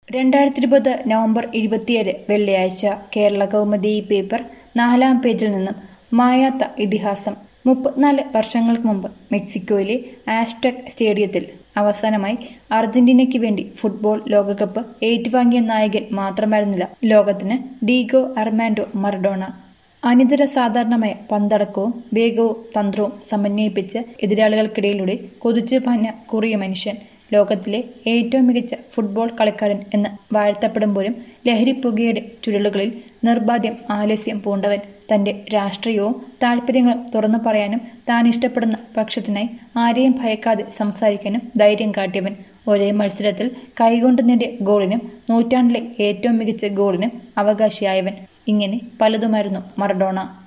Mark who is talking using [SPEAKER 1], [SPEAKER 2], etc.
[SPEAKER 1] രണ്ടായിരത്തി ഇരുപത് നവംബർ ഇരുപത്തിയേഴ് വെള്ളിയാഴ്ച കേരള കൗമുദി പേപ്പർ നാലാം പേജിൽ നിന്നും മായാത്ത ഇതിഹാസം മുപ്പത്തിനാല് വർഷങ്ങൾക്ക് മുമ്പ് മെക്സിക്കോയിലെ ആസ്ടെക് സ്റ്റേഡിയത്തിൽ അവസാനമായി അർജന്റീനയ്ക്ക് വേണ്ടി ഫുട്ബോൾ ലോകകപ്പ് ഏറ്റുവാങ്ങിയ നായകൻ മാത്രമായിരുന്നില്ല ലോകത്തിന് ഡീഗോ അർമാൻഡോ മറഡോണ അനിതര സാധാരണമായ പന്തടക്കവും വേഗവും തന്ത്രവും സമന്വയിപ്പിച്ച് എതിരാളികൾക്കിടയിലൂടെ കൊതിച്ചു പാഞ്ഞ കുറിയ മനുഷ്യൻ ലോകത്തിലെ ഏറ്റവും മികച്ച ഫുട്ബോൾ കളിക്കാരൻ എന്ന് വാഴ്ത്തപ്പെടുമ്പോഴും ലഹരിപ്പുകയുടെ ചുരുളുകളിൽ നിർബാധ്യം ആലസ്യം പൂണ്ടവൻ തന്റെ രാഷ്ട്രീയവും താല്പര്യങ്ങളും തുറന്നു പറയാനും താൻ ഇഷ്ടപ്പെടുന്ന പക്ഷത്തിനായി ആരെയും ഭയക്കാതെ സംസാരിക്കാനും ധൈര്യം കാട്ടിയവൻ ഒരേ മത്സരത്തിൽ കൈകൊണ്ട് നേടിയ ഗോളിനും നൂറ്റാണ്ടിലെ ഏറ്റവും മികച്ച ഗോളിനും അവകാശിയായവൻ ഇങ്ങനെ പലതുമായിരുന്നു മറഡോണ